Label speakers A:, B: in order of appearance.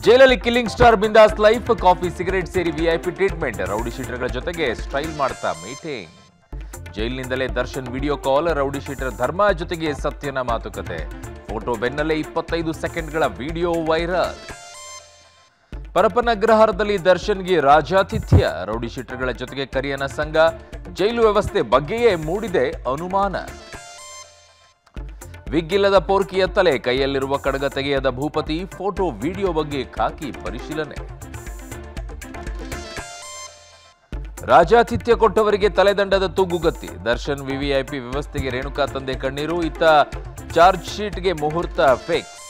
A: ಜೈಲಲ್ಲಿ killing star ಬಿಂದಾಸ್ life coffee cigarette ಸೇರಿ ವಿಐಪಿ ಟ್ರೀಟ್ಮೆಂಟ್ ರೌಡಿ ಶೀಟರ್ಗಳ ಜೊತೆಗೆ ಸ್ಟೈಲ್ ಮಾಡ್ತಾ ಮೀಟಿಂಗ್ ಜೈಲಿನಿಂದಲೇ Darshan video call rowdy sheeter Dharma ಜೊತೆಗೆ ಸತ್ಯನ ಮಾತುಕತೆ ಫೋಟೋ ಬೆನ್ನಲ್ಲೇ ಇಪ್ಪತ್ತೈದು ಸೆಕೆಂಡ್ಗಳ ವಿಡಿಯೋ ವೈರಲ್ ಪರಪನಗ್ರಹಾರದಲ್ಲಿ ದರ್ಶನ್ಗೆ ರಾಜಾತಿಥ್ಯ ರೌಡಿ ಶೀಟರ್ಗಳ ಜೊತೆಗೆ ಕರಿಯನ ಸಂಘ ಜೈಲು ವ್ಯವಸ್ಥೆ ಬಗ್ಗೆಯೇ ಮೂಡಿದೆ ಅನುಮಾನ ವಿಗ್ಗಿಲ್ಲದ ಪೋರ್ಕಿ ಎತ್ತಲೆ ಕೈಯಲ್ಲಿರುವ ಕಡಗ ತೆಗೆಯದ ಭೂಪತಿ ಫೋಟೋ ವಿಡಿಯೋ ಬಗ್ಗೆ ಖಾಕಿ ಪರಿಶೀಲನೆ ರಾಜಾತಿಥ್ಯ ಕೊಟ್ಟವರಿಗೆ ತಲೆದಂಡದ ತೂಗುಗತ್ತಿ ದರ್ಶನ್ ವಿವಿಐಪಿ ವ್ಯವಸ್ಥೆಗೆ ರೇಣುಕಾ ತಂದೆ ಕಣ್ಣೀರು ಇತ್ತ ಚಾರ್ಜ್ ಶೀಟ್ಗೆ ಮುಹೂರ್ತ ಫಿಕ್ಸ್